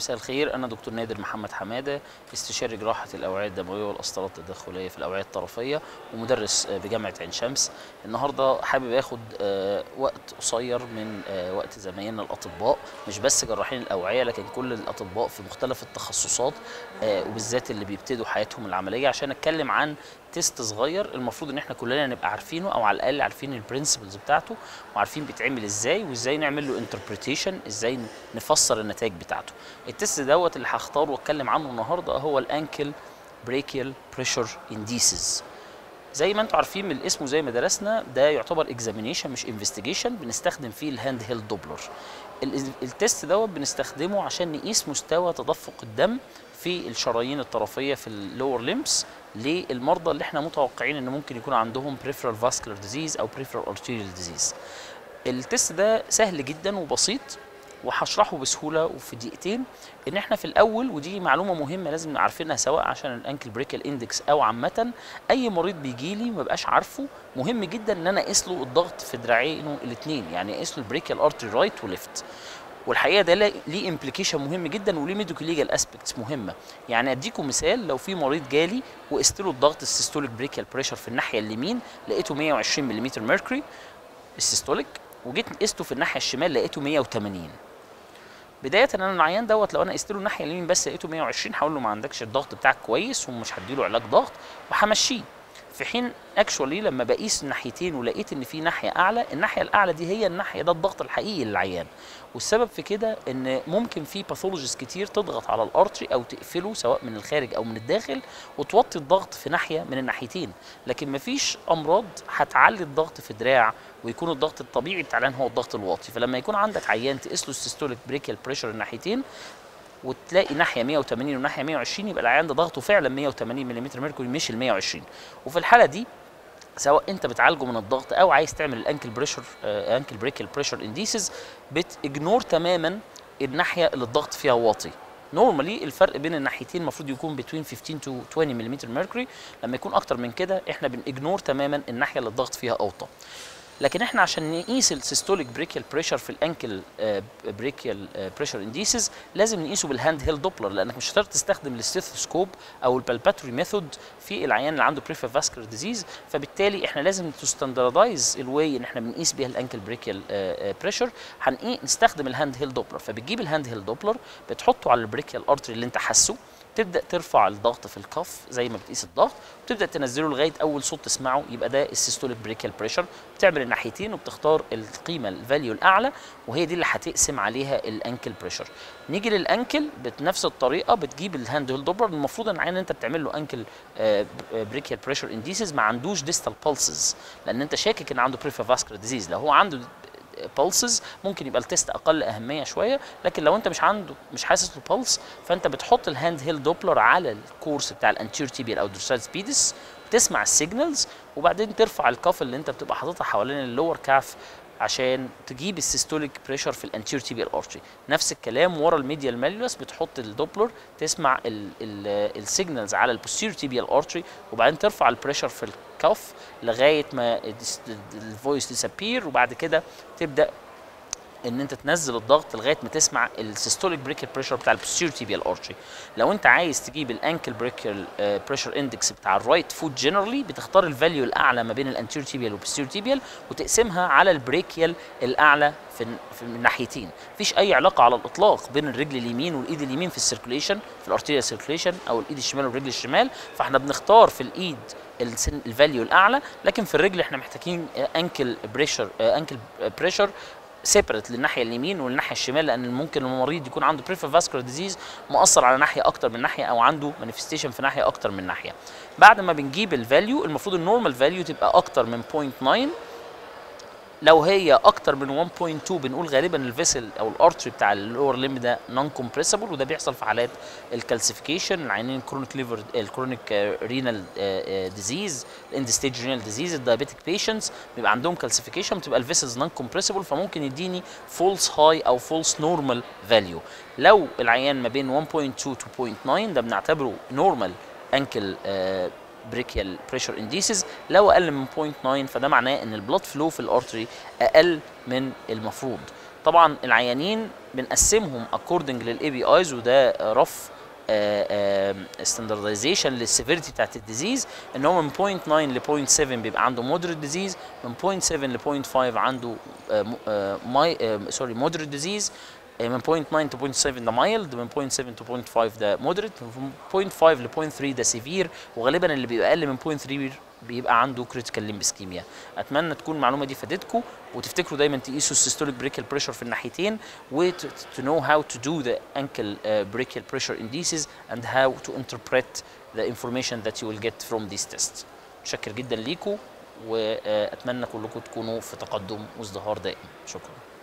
مساء الخير انا دكتور نادر محمد حماده استشاري جراحه الاوعيه الدمويه والقسطرات التدخليه في الاوعيه الطرفيه ومدرس بجامعه عين شمس النهارده حابب اخد وقت قصير من وقت زمايلنا الاطباء مش بس جراحين الاوعيه لكن كل الاطباء في مختلف التخصصات وبالذات اللي بيبتدوا حياتهم العمليه عشان اتكلم عن تيست صغير المفروض ان احنا كلنا نبقى عارفينه او على الاقل عارفين البرنسبلز بتاعته وعارفين بيتعمل ازاي وازاي نعمل له انتربريتيشن ازاي نفسر النتائج بتاعته التيست دوت اللي هختاره واتكلم عنه النهارده هو الانكل بريكيال بريشر انديسز زي ما انتم عارفين من الاسم وزي ما درسنا ده يعتبر اكزامينيشن مش انفستيجيشن بنستخدم فيه الهاند هيلد دوبلر التيست دوت بنستخدمه عشان نقيس مستوى تدفق الدم في الشرايين الطرفيه في اللور ليمبس للمرضى اللي احنا متوقعين ان ممكن يكون عندهم peripheral vascular disease او peripheral arterial disease التست ده سهل جدا وبسيط وهشرحه بسهوله وفي دقيقتين ان احنا في الاول ودي معلومه مهمه لازم عارفينها سواء عشان الانكل بريكال اندكس او عامه اي مريض بيجي لي ما بقاش عارفه مهم جدا ان انا اقيس له الضغط في دراعينه الاثنين يعني اقيس له البريكال ارتري رايت وليفت والحقيقه ده ليه امبليكيشن مهم جدا وليه ميديكال ليجال اسبيكتس مهمه يعني اديكم مثال لو في مريض جالي وقست له الضغط السيستوليك بريكال بريشر في الناحيه اليمين لقيته 120 ملم ميركوري السيستوليك وجيت قسته في الناحيه الشمال لقيته 180 بدايه انا العيان دوت لو انا قست له الناحيه اليمين بس لقيته 120 هقول له ما عندكش الضغط بتاعك كويس ومش هديله علاج ضغط وهمشيه في حين اكشولي لما بقيس الناحيتين ولقيت ان في ناحيه اعلى الناحيه الاعلى دي هي الناحيه ده الضغط الحقيقي للعيان والسبب في كده ان ممكن في باثولوجيز كتير تضغط على الارتري او تقفله سواء من الخارج او من الداخل وتوطي الضغط في ناحيه من الناحيتين لكن مفيش امراض هتعلي الضغط في دراع ويكون الضغط الطبيعي بتاع العيان هو الضغط الواطي فلما يكون عندك عيان تقيس له السيستوليك بريكال بريشر الناحيتين وتلاقي ناحيه 180 وناحيه 120 يبقى العيان ده ضغطه فعلا 180 ملم ميركوري مش ال 120 وفي الحاله دي سواء انت بتعالجه من الضغط او عايز تعمل الانكل بريشر انكل بريكال بريشر انديسز بتجنور تماما الناحيه اللي الضغط فيها واطي نورمالي الفرق بين الناحيتين المفروض يكون بين 15 تو 20 ملم ميركوري لما يكون اكتر من كده احنا بنجنور تماما الناحيه اللي الضغط فيها اوطى لكن احنا عشان نقيس السيستوليك بريكيال بريشر في الانكل بريكيال بريشر انديسز لازم نقيسه بالهاند هيل دوبلر لانك مش هتقدر تستخدم الستيثوسكوب او البالباتوري ميثود في العيان اللي عنده بريفير فاسكولار ديزيز فبالتالي احنا لازم تستاندردايز الواي ان احنا بنقيس بيها الانكل بريكيال بريشر هنستخدم الهاند هيل دوبلر فبتجيب الهاند هيل دوبلر بتحطه على البريكيال ارتري اللي انت حاسه تبدا ترفع الضغط في الكف زي ما بتقيس الضغط وتبدا تنزله لغايه اول صوت تسمعه يبقى ده السيستوليك بريكال بريشر بتعمل الناحيتين وبتختار القيمه الفاليو الاعلى وهي دي اللي هتقسم عليها الانكل بريشر نيجي للانكل بنفس الطريقه بتجيب الهاند هول دوبلر المفروض ان عين انت بتعمل له انكل بريكال بريشر انديسز ما عندوش ديستال بالسز لان انت شاكك ان عنده بريفير فاسكولار ديزيز لو هو عنده بلسز ممكن يبقى التيست اقل اهميه شويه لكن لو انت مش عنده مش حاسس له بلس فانت بتحط الهاند هيل دوبلر على الكورس بتاع الانتير تيبيال او دورسال سبيدس تسمع السيجنالز وبعدين ترفع الكف اللي انت بتبقى حاططها حوالين اللور كاف عشان تجيب السيستوليك بريشر في الانتير تيبيال ارتري نفس الكلام ورا الميديال ماليولس بتحط الدوبلر تسمع السيجنالز على البوستيريور تيبيال ارتري وبعدين ترفع البريشر في الكف لغايه ما الفويس ديسابير وبعد كده تبدا ان انت تنزل الضغط لغايه ما تسمع السيستوليك بريكال بريشر بتاع البوستيريور تيبيال ارتري لو انت عايز تجيب الانكل بريكال بريشر اندكس بتاع الرايت فوت جنرالي بتختار الفاليو الاعلى ما بين الانتيريور تيبيال والبوستيريور تيبيال وتقسمها على البريكيال الاعلى في في الناحيتين مفيش اي علاقه على الاطلاق بين الرجل اليمين والايد اليمين في السيركوليشن في الارتيريال سيركوليشن او الايد الشمال والرجل الشمال فاحنا بنختار في الايد الفاليو الاعلى لكن في الرجل احنا محتاجين انكل بريشر انكل بريشر سيبريت للناحيه اليمين والناحيه الشمال لان ممكن المريض يكون عنده بريفر فاسكولار ديزيز مؤثر على ناحيه اكتر من ناحيه او عنده مانيفستيشن في ناحيه اكتر من ناحيه بعد ما بنجيب الفاليو المفروض النورمال فاليو تبقى اكتر من 0.9 لو هي اكتر من 1.2 بنقول غالبا الفيسل او الارتري بتاع اللور ليم ده نون كومبريسبل وده بيحصل في حالات الكالسيفيكيشن العينين الكرونيك ليفر الكرونيك رينال ديزيز الاند ستيج رينال ديزيز الدايابيتيك بيشنتس بيبقى عندهم كالسيفيكيشن بتبقى الفيسلز نون كومبريسبل فممكن يديني فولس هاي او فولس نورمال فاليو لو العيان ما بين 1.2 تو 0.9 ده بنعتبره نورمال انكل بريكيال بريشر انديسز لو اقل من 0.9 فده معناه ان البلاد فلو في الارتري اقل من المفروض طبعا العيانين بنقسمهم اكوردنج للاي بي ايز وده رف ستاندردايزيشن للسيفيريتي بتاعت الديزيز ان هو من 0.9 ل 0.7 بيبقى عنده مودريت ديزيز من 0.7 ل 0.5 عنده ماي سوري مودريت ديزيز من 0.9 to 0.7 ده مايلد من 0.7 to 0.5 ده مودريت من 0.5 ل 0.3 ده سيفير وغالبا اللي بيبقى اقل من 0.3 بيبقى عنده كريتيكال ليمب اسكيميا اتمنى تكون المعلومه دي فادتكم وتفتكروا دايما تقيسوا السيستوليك بريكال بريشر في الناحيتين و to know how to do the ankle uh, brachial pressure indices and how to interpret the information that you will get from these tests متشكر جدا ليكم واتمنى كلكم تكونوا في تقدم وازدهار دائم شكرا